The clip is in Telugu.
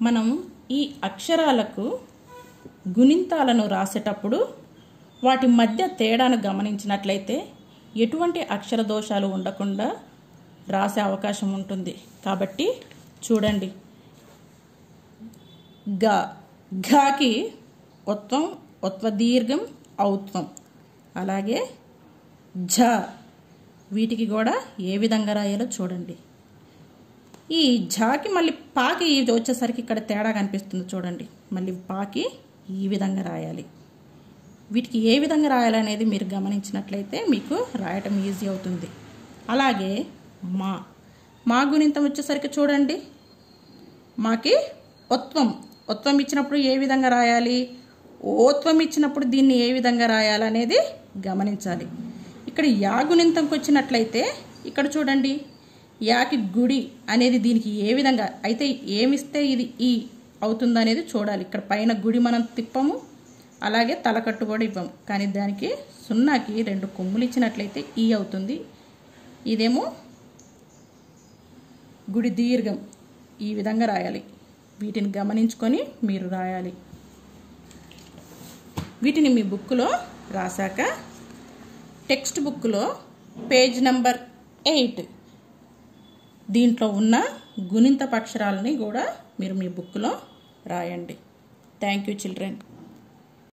మనం ఈ అక్షరాలకు గుణింతాలను రాసేటప్పుడు వాటి మధ్య తేడాను గమనించినట్లయితే ఎటువంటి అక్షర దోషాలు ఉండకుండా రాసే అవకాశం ఉంటుంది కాబట్టి చూడండి గ ఘాకి ఒత్వం ఒత్వ దీర్ఘం ఔత్వం అలాగే ఝ వీటికి కూడా ఏ విధంగా రాయాలో చూడండి ఈ ఝాకి మళ్ళీ పాకి ఇది వచ్చేసరికి ఇక్కడ తేడా కనిపిస్తుంది చూడండి మళ్ళీ పాకి ఈ విధంగా రాయాలి వీటికి ఏ విధంగా రాయాలనేది మీరు గమనించినట్లయితే మీకు రాయటం ఈజీ అవుతుంది అలాగే మా మా గుణింతం వచ్చేసరికి చూడండి మాకి ఒత్వం ఒత్వం ఇచ్చినప్పుడు ఏ విధంగా రాయాలి ఓత్వం ఇచ్చినప్పుడు దీన్ని ఏ విధంగా రాయాలనేది గమనించాలి ఇక్కడ యా గుణింతంకి వచ్చినట్లయితే ఇక్కడ చూడండి యాకి గుడి అనేది దీనికి ఏ విధంగా అయితే ఏమిస్తే ఇది ఈ అవుతుంది అనేది చూడాలి ఇక్కడ పైన గుడి మనం తిప్పము అలాగే తలకట్టు కూడా ఇవ్వము కానీ దానికి సున్నాకి రెండు కొమ్ములు ఇచ్చినట్లయితే ఈ అవుతుంది ఇదేమో గుడి దీర్ఘం ఈ విధంగా రాయాలి వీటిని గమనించుకొని మీరు రాయాలి వీటిని మీ బుక్లో రాశాక టెక్స్ట్ బుక్లో పేజ్ నెంబర్ ఎయిట్ దీంట్లో ఉన్న గుణింత అక్షరాలని కూడా మీరు మీ బుక్లో రాయండి థ్యాంక్ యూ చిల్డ్రన్